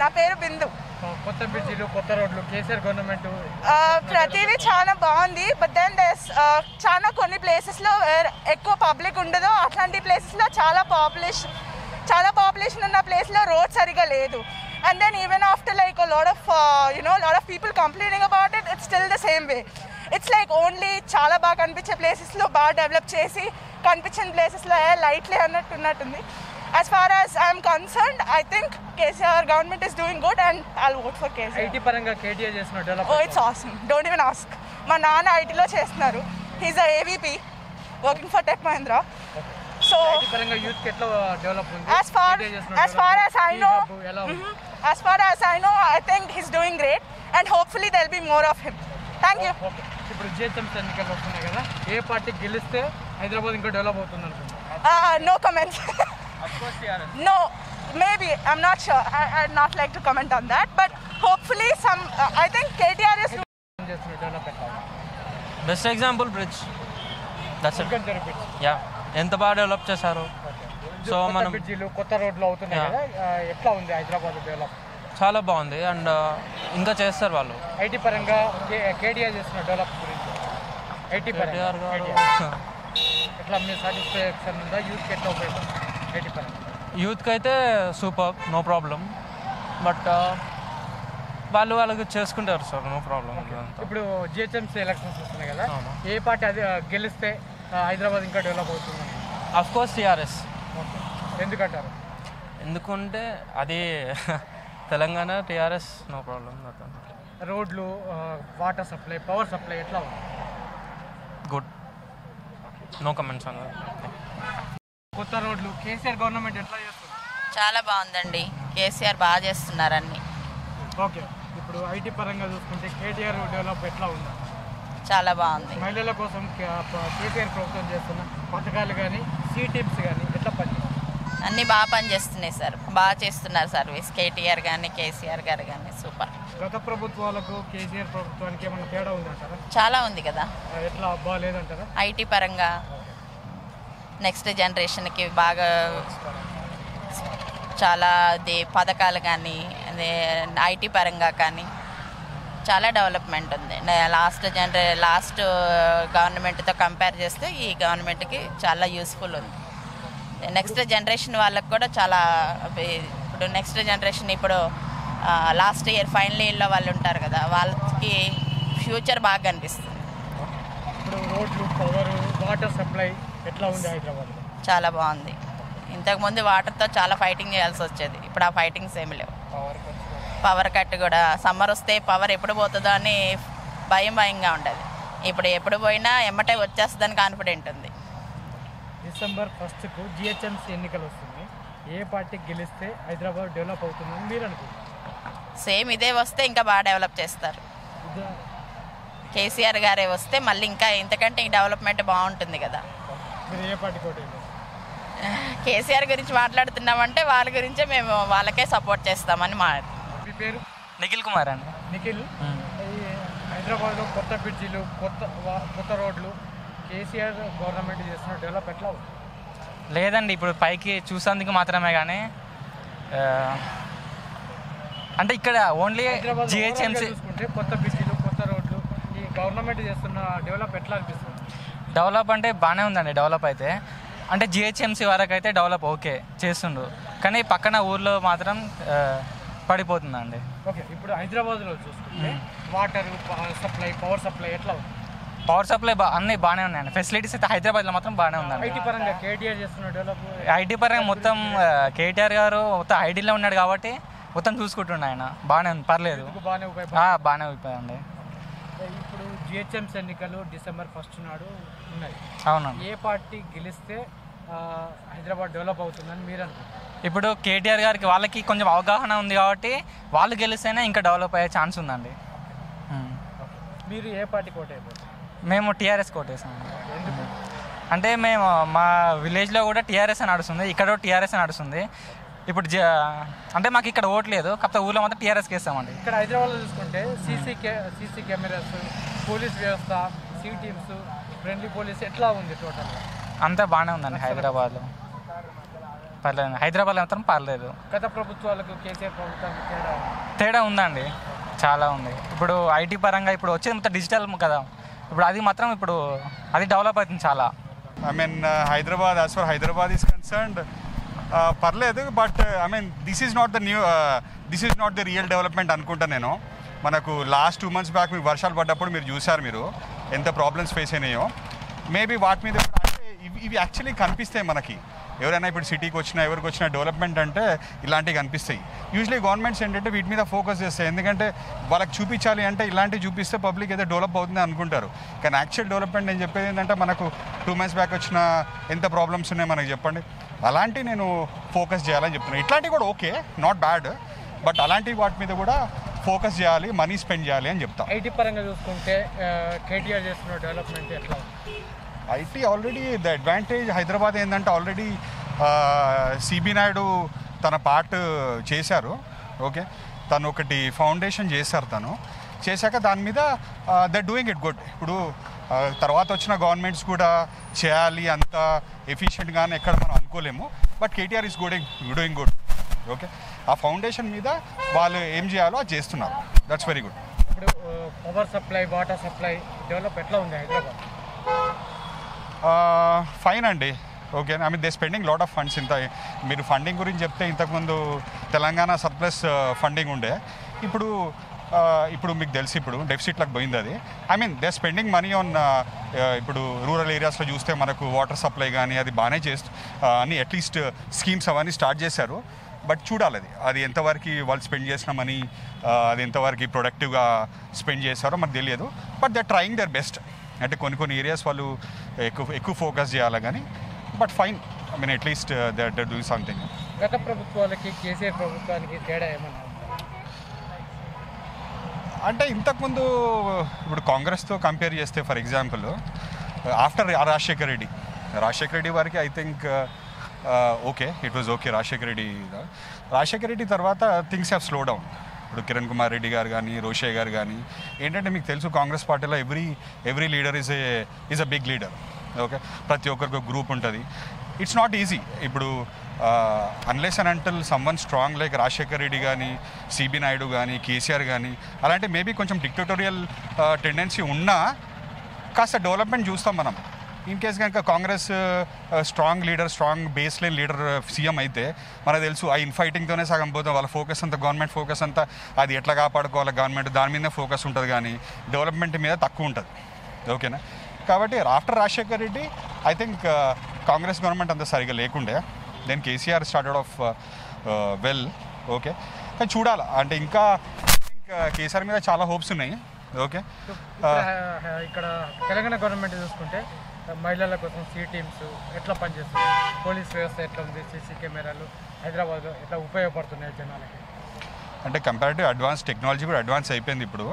నా పేరు బిందు కొత్త బ్రిడ్జిలు కొత్త రోడ్లు కేసీఆర్ గవర్నమెంట్ ఆ, ప్రతిదీ చాలా బాగుంది బట్ దెన్ దెస్ చాలా కొన్ని ప్లేసెస్లో ఎక్కువ పబ్లిక్ ఉండదు అట్లాంటి ప్లేసెస్లో చాలా పాపులేషన్ చాలా పాపులేషన్ ఉన్న ప్లేస్లో రోడ్ సరిగా లేదు and then even after like lot of you know lot of people complaining about it it's still the same way it's like only చాలా బాగా కనిపించే ప్లేసెస్లో బాగా డెవలప్ చేసి కనిపించిన ప్లేసెస్లో లైట్లే అన్నట్టు ఉన్నట్టుంది as far as I'm concerned I think KCR government is doing good and I vote for KCR IT పరంగా కేటీఆర్ చేసిన ఓ develop it's awesome don't even ask మా నాన్న ఐటీలో చేస్తున్నారు he's a AVP working for tech Mahindra so IT పరంగా youth కి ఎట్లా డెవలప్ ఉంది as far KTR చేసిన as far development, as I ఈ know hub ఎలా ఉంది mhm, as far as I know I think he's doing great and hopefully there'll be more of him thank you okay ఇప్పుడు GHMC ఎన్నికలు వస్తున్నాయి కదా ఏ party గెలిస్తే హైదరాబాద్ ఇంకా డెవలప్ అవుతుంది అనుకుంటున్నారు uh, no comments no maybe I'm not sure I, I'd not like to comment on that but hopefully some uh, I think KTR is చేస్తున్న develop ఎట్లా best example bridge that's it ఇంకొంచెం repeat yeah ఎంత బాగా develop చేశారు so కొత్త మనం బ్రిడ్జిలు కొత్త రోడ్లు అవుతున్నాయి Yeah. కదా ఆ, ఎట్లా ఉంది హైదరాబాద్ డెవలప్ చాలా బాగుంది అండ్ ఇంకా చేస్తారు వాళ్ళు ఐటీ పరంగా కేటీఆర్ చేసిన డెవలప్ గురించి ఐటీ పరంగా కేటీఆర్ గారు KTR. ఎట్లా మీ సాటిస్ఫాక్షన్ ఉందా యూత్కి ఎట్లా ఉపయోగం ఐటీ పరంగా యూత్కి అయితే సూపర్ నో ప్రాబ్లం బట్ వాళ్ళు వాళ్ళకి చేసుకుంటారు సార్ నో ప్రాబ్లం ఇప్పుడు జిహెచ్ఎంసీ ఎలక్షన్స్ వస్తున్నాయి కదా అవును. ఏ పార్టీ అది ఆ, గెలిస్తే ఆ, హైదరాబాద్ ఇంకా డెవలప్ అవుతుంది అఫ్ కోర్స్ టీఆర్ఎస్ ఎందుకంటారు ఎందుకంటే అది తెలంగాణ టీఆర్ఎస్ నో ప్రాబ్లం రోడ్లు వాటర్ సప్లై పవర్ సప్లై ఎట్లా ఉంది గుడ్ నో కమెంట్స్ అన్న కొత్త రోడ్లు కేసీఆర్ గవర్నమెంట్ ఎట్లా చేస్తుంది చాలా బాగుందండి కేసీఆర్ బాగా చేస్తున్నారు అన్ని ఓకే ఇప్పుడు ఐటీ పరంగా చూసుకుంటే కేటీఆర్ డెవలప్ ఎట్లా ఉంది చాలా బాగుంది మహిళల కోసం కే- ప- కేసీఆర్ ప్రభుత్వం చేస్తున్న పథకాలు కానీ సీ టీమ్స్ కానీ ఎట్లా పనిచేస్తాయి అన్ని బాగా పనిచేస్తున్నాయి సార్ బాగా చేస్తున్నారు సర్వీస్ కేటీఆర్ కానీ కేసీఆర్ గారు కానీ సూపర్ గత ప్రభుత్వాలకు కేసీఆర్ ప్రభుత్వానికి ఏమైనా తేడా ఉందంటారా చాలా ఉంది కదా ఆ, ఎట్లా బాగాలేదంటారా ఐటీ పరంగా నెక్స్ట్ జనరేషన్కి బాగా చాలా అది పథకాలు కానీ అదే ఐటీ పరంగా కానీ చాలా డెవలప్మెంట్ ఉంది లాస్ట్ జనరే లాస్ట్ గవర్నమెంట్తో కంపేర్ చేస్తే ఈ గవర్నమెంట్కి చాలా యూస్ఫుల్ ఉంది నెక్స్ట్ జనరేషన్ వాళ్ళకి కూడా చాలా ఇప్పుడు నెక్స్ట్ జనరేషన్ ఇప్పుడు లాస్ట్ ఇయర్ ఫైనల్ ఇయర్లో వాళ్ళు ఉంటారు కదా వాళ్ళకి ఫ్యూచర్ బాగా కనిపిస్తుంది ఇప్పుడు రోడ్లు పవర్ వాటర్ సప్లై ఎట్లా ఉంది హైదరాబాద్లో చాలా బాగుంది ఇంతకుముందు వాటర్తో చాలా ఫైటింగ్ చేయాల్సి వచ్చేది ఇప్పుడు ఆ ఫైటింగ్స్ ఏమి లేవు పవర్ పవర్ కట్ కూడా సమ్మర్ వస్తే పవర్ ఎప్పుడు పోతుందో అని భయం భయంగా ఉండేది ఇప్పుడు ఎప్పుడు పోయినా ఎమ్మటే వచ్చేస్తుందని కాన్ఫిడెంట్ ఉంది డిసెంబర్ ఫస్ట్కు జిహెచ్ఎంసీ ఎన్నికలు వస్తుంది ఏ పార్టీ గెలిస్తే హైదరాబాద్ డెవలప్ అవుతుందని మీరు అనుకుంటున్నారు సేమ్ ఇదే వస్తే ఇంకా బాగా డెవలప్ చేస్తారు ఇదే- కేసీఆర్ గారే వస్తే మళ్ళీ ఇంకా ఇంతకంటే డెవలప్మెంట్ బాగుంటుంది కదా మీరు ఏ పార్టీ కోట వేయాలి? కేసీఆర్ గురించి మాట్లాడుతున్నామంటే వాళ్ళ గురించే మేము వాళ్ళకే సపోర్ట్ చేస్తామని మా మీ పేరు నిఖిల్ కుమార్ అండి నిఖిల్ ఈ హైదరాబాద్లో కొత్త బ్రిడ్జిలు కొత్త వా- కొత్త రోడ్లు కేసీఆర్ గవర్నమెంట్ చేస్తున్న డెవలప్ ఎట్లా ఉంది లేదండి ఇప్పుడు పైకి చూసేందుకు మాత్రమే కానీ ఆ, అంటే ఇక్కడ ఓన్లీ హైదరాబాద్ జిహెచ్ఎంసీ చూసుకుంటే కొత్త బ్రిడ్జిలు కొత్త రోడ్లు ఈ గవర్నమెంట్ చేస్తున్న డెవలప్ ఎట్లా అనిపిస్తుంది డెవలప్ అంటే బాగానే ఉందండి డెవలప్ అయితే అంటే జిహెచ్ఎంసీ వరకు అయితే డెవలప్ ఓకే చేస్తుండ్రు కానీ పక్కన ఊర్లో మాత్రం ఆ, పడిపోతుందండి ఓకే ఇప్పుడు హైదరాబాద్లో చూసుకుంటే వాటర్ సప్లై పవర్ సప్లై ఎట్లా ఉంది పవర్ సప్లై బా అన్నీ బాగానే ఉన్నాయండి ఫెసిలిటీస్ అయితే హైదరాబాద్లో మాత్రం బాగానే ఉందండి ఐటీ పరంగా కేటీఆర్ చేస్తున్న డెవలప్ ఐటీ పరంగా మొత్తం కేటీఆర్ గారు మొత్తం ఐటీలో ఉన్నాడు కాబట్టి మొత్తం చూసుకుంటుండే ఆయన బాగానే ఉంది పర్లేదు బాగానే ఉపయోగ ఆ, బాగానే అయిపోయిందండి ఇప్పుడు జిహెచ్ఎంసీ ఎన్నికలు డిసెంబర్ ఫస్ట్ నాడు ఉన్నాయి అవునండి ఏ పార్టీ గెలిస్తే ఆ, హైదరాబాద్ డెవలప్ అవుతుందని మీరు అనుకుంటున్నారు ఇప్పుడు కేటీఆర్ గారికి వాళ్ళకి కొంచెం అవగాహన ఉంది కాబట్టి వాళ్ళు గెలిస్తేనే ఇంకా డెవలప్ అయ్యే ఛాన్స్ ఉందండి ఉమ్. మీరు ఏ పార్టీ కోట అయిపోతారు మేము టీఆర్ఎస్ కోటేసాం అంటే మేము మా విలేజ్లో కూడా టీఆర్ఎస్ నడుస్తుంది ఇక్కడ టీఆర్ఎస్ నడుస్తుంది ఇప్పుడు జ అంటే మాకు ఇక్కడ ఓటు లేదు కాకపోతే ఊర్లో మాత్రం టీఆర్ఎస్కి వేస్తామండి ఇక్కడ హైదరాబాద్లో చూసుకుంటే CC K CC cameras police వ్యవస్థ సీ టీమ్స్ ఫ్రెండ్లీ పోలీస్ ఎట్లా ఉంది టోటల్గా అంతా బాగానే ఉందండి హైదరాబాద్లో పర్లేదు హైదరాబాద్లో మాత్రం పర్లేదు గత ప్రభుత్వాలకు కేసీఆర్ ప్రభుత్వానికి తేడా తేడా ఉందండి చాలా ఉంది ఇప్పుడు ఐటీ పరంగా ఇప్పుడు వచ్చేది మొత్తం డిజిటల్ కదా ఇప్పుడు అది మాత్రం ఇప్పుడు అది డెవలప్ అవుతుంది చాలా I mean Hyderabad as for Hyderabad is concerned పర్లేదు but I mean this is not the new this is not the real development అనుకుంటా నేను మనకు లాస్ట్ టూ మంత్స్ బ్యాక్ మీకు వర్షాలు పడ్డప్పుడు మీరు చూసారు మీరు ఎంత ప్రాబ్లమ్స్ ఫేస్ అయినాయో మేబీ వాటి మీద కూడా అంటే ఇవి ఇవి యాక్చువల్లీ కనిపిస్తాయి మనకి ఎవరైనా ఇప్పుడు సిటీకి వచ్చినా ఎవరికి వచ్చినా డెవలప్మెంట్ అంటే ఇలాంటివి కనిపిస్తాయి యూజువలీ గవర్నమెంట్స్ ఏంటంటే వీటి మీద ఫోకస్ చేస్తాయి ఎందుకంటే వాళ్ళకి చూపించాలి అంటే ఇలాంటివి చూపిస్తే పబ్లిక్ ఏదో డెవలప్ అవుతుంది అనుకుంటారు కానీ యాక్చువల్ డెవలప్మెంట్ నేను చెప్పేది ఏంటంటే మనకు టూ మంత్స్ బ్యాక్ వచ్చిన ఎంత ప్రాబ్లమ్స్ ఉన్నాయి మనకు చెప్పండి అలాంటి నేను ఫోకస్ చేయాలని చెప్తున్నాను ఇట్లాంటివి కూడా ఓకే నాట్ బ్యాడ్ బట్ అలాంటి వాటి మీద కూడా ఫోకస్ చేయాలి మనీ స్పెండ్ చేయాలి అని చెప్తాం ఐటీ పరంగా చూసుకుంటే కేటీఆర్ చేస్తున్న డెవలప్మెంట్ ఎట్లా ఉంది IT already the advantage Hyderabad ఏంటంటే ఆల్రెడీ సిబి నాయుడు తన పార్ట్ చేశారు ఓకే తను ఒకటి ఫౌండేషన్ చేశారు తను చేశాక దాని మీద ద డూయింగ్ ఇట్ గుడ్ ఇప్పుడు ఆ, తర్వాత వచ్చిన గవర్నమెంట్స్ కూడా చేయాలి అంత ఎఫిషియెంట్గానే ఎక్కడ మనం అనుకోలేము బట్ కేటీఆర్ ఈస్ గుడింగ్ డూయింగ్ గుడ్ ఓకే ఆ ఫౌండేషన్ మీద వాళ్ళు ఏం చేయాలో అది చేస్తున్నారు దట్స్ వెరీ గుడ్ ఇప్పుడు power supply water supply develop ఎట్లా ఉంది హైదరాబాద్ ఫైన్ అండి okay I mean they spending lot of funds ఇంత మీరు ఫండింగ్ గురించి చెప్తే ఇంతకుముందు తెలంగాణ సర్ప్లస్ ఫండింగ్ ఉండే ఇప్పుడు ఆ, ఇప్పుడు మీకు తెలిసి ఇప్పుడు డెఫిసిట్లకు పోయింది అది I mean they spending money on ఇప్పుడు రూరల్ ఏరియాస్లో చూస్తే మనకు వాటర్ సప్లై కానీ అది బాగానే చేస్తూ ఆ, అన్ని అట్లీస్ట్ స్కీమ్స్ అవన్నీ స్టార్ట్ చేశారు బట్ చూడాలి అది అది ఎంతవరకు వాళ్ళు స్పెండ్ చేసిన మనీ అది ఎంతవరకు ప్రొడక్టివ్గా స్పెండ్ చేశారో మనకు తెలియదు but they trying their best అంటే కొన్ని కొన్ని ఏరియాస్ వాళ్ళు ఎక్కువ ఎక్కువ ఫోకస్ చేయాలి కానీ but fine I mean at least that do something గత ప్రభుత్వాలకి కేసీఆర్ ప్రభుత్వానికి తేడా ఏమన్నా ఉందా అంటే ఇంతకుముందు ఇప్పుడు కాంగ్రెస్తో కంపేర్ చేస్తే for example after Rajasekhar Reddy Rajasekhar Reddy వారికి I think okay it was okay Rajasekhar Reddy Rajasekhar Reddy తర్వాత థింగ్స్ హ్యావ్ స్లో డౌన్ ఇప్పుడు కిరణ్ కుమార్ రెడ్డి గారు కానీ రోషయ్య గారు కానీ ఏంటంటే మీకు తెలుసు కాంగ్రెస్ పార్టీలో every every leader is a is a big leader okay ప్రతి ఒక్కరికి ఒక గ్రూప్ ఉంటుంది ఇట్స్ నాట్ ఈజీ ఇప్పుడు unless and until someone strong like Rajasekhar Reddy కానీ సిబి నాయుడు కానీ కేసీఆర్ కానీ అలాంటి మేబీ కొంచెం డిక్టటోరియల్ టెండెన్సీ ఉన్నా కాస్త డెవలప్మెంట్ చూస్తాం మనం ఇన్ కేస్ కనుక Congress strong leader strong base line leader CM అయితే మనకు తెలుసు ఆ ఇన్ఫైటింగ్తోనే సగం పోతాం వాళ్ళ ఫోకస్ అంతా గవర్నమెంట్ ఫోకస్ అంతా అది ఎట్లా కాపాడుకోవాలి గవర్నమెంట్ దాని మీదనే ఫోకస్ ఉంటుంది కానీ డెవలప్మెంట్ మీద తక్కువ ఉంటుంది ఓకేనా కాబట్టి after Rajasekhar Reddy I think Congress government అంత సరిగా లేకుండే then KCR started off well okay కానీ చూడాలి అంటే ఇంకా ఇంకా కేసీఆర్ మీద చాలా హోప్స్ ఉన్నాయి ఓకే ఇప్పుడు హ- హ- ఇక్కడ తెలంగాణ గవర్నమెంట్ చూసుకుంటే మహిళల కోసం సీ టీమ్స్ ఎట్లా పనిచేస్తుంది పోలీస్ వ్యవస్థ ఎట్లా ఉంది సీసీ కెమెరాలు హైదరాబాద్లో ఎట్లా ఉపయోగపడుతున్నాయి జనాలకి అంటే కంపారిటివ్ అడ్వాన్స్ టెక్నాలజీ కూడా అడ్వాన్స్ అయిపోయింది ఇప్పుడు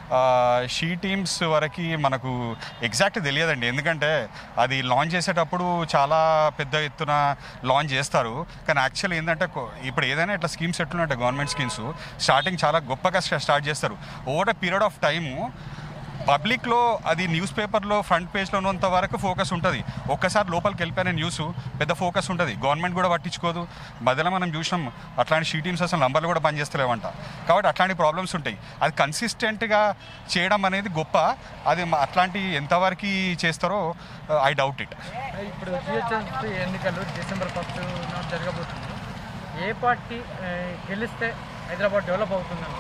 షీ టీమ్స్ వరకు మనకు ఎగ్జాక్ట్ తెలియదండి ఎందుకంటే అది లాంచ్ చేసేటప్పుడు చాలా పెద్ద ఎత్తున లాంచ్ చేస్తారు కానీ యాక్చువల్ ఏంటంటే కొ- ఇప్పుడు ఏదైనా ఇట్లా స్కీమ్స్ ఎట్లున్నాయంటే గవర్నమెంట్ స్కీమ్స్ స్టార్టింగ్ చాలా గొప్పగా స్టా- స్టార్ట్ చేస్తారు over a period of time పబ్లిక్లో అది న్యూస్ పేపర్లో ఫ్రంట్ పేజ్లో ఉన్నంత వరకు ఫోకస్ ఉంటుంది ఒక్కసారి లోపలికి వెళ్ళిపోయిన న్యూస్ పెద్ద ఫోకస్ ఉంటుంది గవర్నమెంట్ కూడా పట్టించుకోదు మధ్యలో మనం చూసినాం అట్లాంటి షీ టీమ్స్ అసలు నంబర్లు కూడా పనిచేస్తలేవంట కాబట్టి అట్లాంటి ప్రాబ్లమ్స్ ఉంటాయి అది కన్సిస్టెంట్గా చేయడం అనేది గొప్ప అది మ- అట్లాంటి ఎంతవరకు చేస్తారో ఐ డౌట్ ఇట్ ఇప్పుడు జిహెచ్ఎంసీ ఎన్నికలు డిసెంబర్ ఫస్ట్ నాడు జరగబోతుంది ఏ పార్టీ ఆ, గెలిస్తే హైదరాబాద్ డెవలప్ అవుతుందని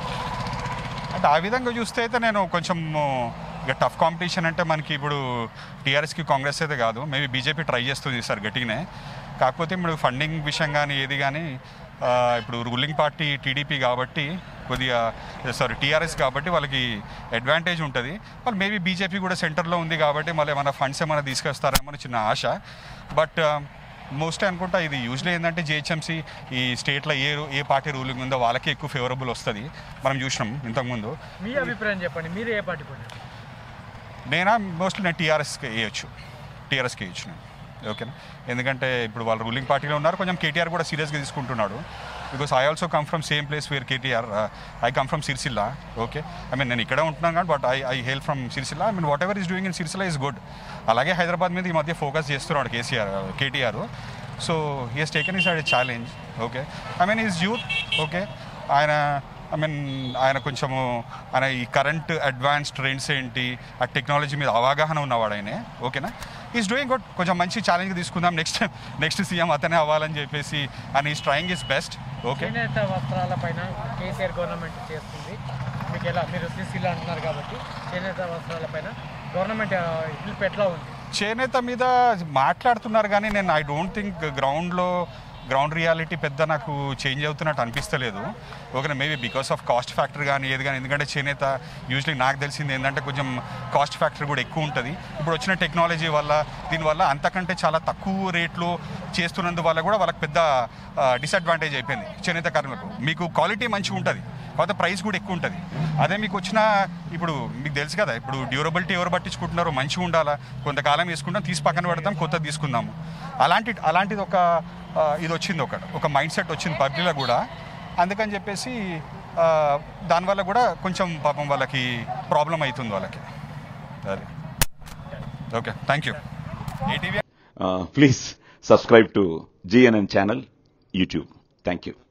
అంటే ఆ విధంగా చూస్తే అయితే నేను కొంచెం ఇక టఫ్ కాంపిటీషన్ అంటే మనకి ఇప్పుడు టీఆర్ఎస్కి కాంగ్రెస్ అయితే కాదు మేబీ బీజేపీ ట్రై చేస్తుంది సార్ గట్టిగానే కాకపోతే ఇప్పుడు ఫండింగ్ విషయం కానీ ఏది కానీ ఆ, ఇప్పుడు రూలింగ్ పార్టీ టీడీపీ కాబట్టి కొద్దిగా సారీ టీఆర్ఎస్ కాబట్టి వాళ్ళకి అడ్వాంటేజ్ ఉంటుంది వాళ్ళు మేబీ బీజేపీ కూడా సెంటర్లో ఉంది కాబట్టి మళ్ళీ ఏమైనా ఫండ్స్ ఏమైనా తీసుకొస్తారేమో అని చిన్న ఆశ బట్ మోస్ట్లీ అనుకుంటా ఇది యూజువల్లీ ఏంటంటే జిహెచ్ఎంసీ ఈ స్టేట్లో ఏ ఏ పార్టీ రూలింగ్ ఉందో వాళ్ళకి ఎక్కువ ఫేవరబుల్ వస్తుంది మనం చూసినాం ఇంతకుముందు మీ అభిప్రాయం చెప్పండి మీరు ఏ పార్టీ పోటీ నేనా మోస్ట్లీ నేను టీఆర్ఎస్కి వేయచ్చు టీఆర్ఎస్కి వేయచ్చు నేను ఓకేనా ఎందుకంటే ఇప్పుడు వాళ్ళు రూలింగ్ పార్టీలో ఉన్నారు కొంచెం కేటీఆర్ కూడా సీరియస్గా తీసుకుంటున్నాడు because I also come from same place where KTR I come from Sirisilla okay I mean నేను ఇక్కడే ఉంటున్నాను కానీ but I I hail from Sirisilla I mean whatever is doing in Sirisilla is good అలాగే హైదరాబాద్ మీద ఈ మధ్య ఫోకస్ చేస్తున్నాడు KCR KTR so he has taken is a challenge okay I mean is youth okay ఆయన ఐ మీన్ ఆయన కొంచెము ఆయన ఈ కరెంట్ అడ్వాన్స్ ట్రెండ్స్ ఏంటి ఆ టెక్నాలజీ మీద అవగాహన ఉన్నవాడు ఆయనే ఓకేనా ఈజ్ డూయింగ్ గుడ్ కొంచెం మంచి ఛాలెంజ్ తీసుకుందాం నెక్స్ట్ నెక్స్ట్ సీఎం అతనే అవ్వాలని చెప్పేసి and is trying his best okay చేనేత వస్త్రాల పైన కేసీఆర్ గవర్నమెంట్ చేస్తుంది మీకు ఎలా మీరు సిసిలో అంటున్నారు కాబట్టి చేనేత వస్త్రాల పైన గవర్నమెంట్ హెల్ప్ ఎట్లా ఉంది చేనేత మీద మాట్లాడుతున్నారు కానీ నేను ఐ డోంట్ థింక్ గ్రౌండ్లో గ్రౌండ్ రియాలిటీ పెద్ద నాకు చేంజ్ అవుతున్నట్టు అనిపిస్తలేదు okay maybe because of caste factor కానీ ఏది కానీ ఎందుకంటే చేనేత యూజువలీ నాకు తెలిసింది ఏంటంటే కొంచెం కాస్ట్ ఫ్యాక్టర్ కూడా ఎక్కువ ఉంటుంది ఇప్పుడు వచ్చిన టెక్నాలజీ వల్ల దీనివల్ల అంతకంటే చాలా తక్కువ రేట్లో చేస్తున్నందువల్ల కూడా వాళ్ళకి పెద్ద డిసడ్వాంటేజ్ అయిపోయింది చేనేత కార్మికులకు మీకు క్వాలిటీ మంచిగా ఉంటుంది కాకపోతే ప్రైస్ కూడా ఎక్కువ ఉంటుంది అదే మీకు వచ్చిన ఇప్పుడు మీకు తెలుసు కదా ఇప్పుడు డ్యూరబిలిటీ ఎవరు పట్టించుకుంటున్నారో మంచిగా ఉండాలా కొంతకాలం వేసుకుంటాం తీసి పక్కన పెడతాం కొత్త తీసుకుందాము అలాంటి అలాంటిది ఒక ఆ, ఇది వచ్చింది ఒక ఒక మైండ్ సెట్ వచ్చింది పబ్లిక్లో కూడా అందుకని చెప్పేసి ఆ, దానివల్ల కూడా కొంచెం పాపం వాళ్ళకి ప్రాబ్లం అవుతుంది వాళ్ళకి అది okay thank you ATV Uh, please subscribe to GNN channel, YouTube. Thank you.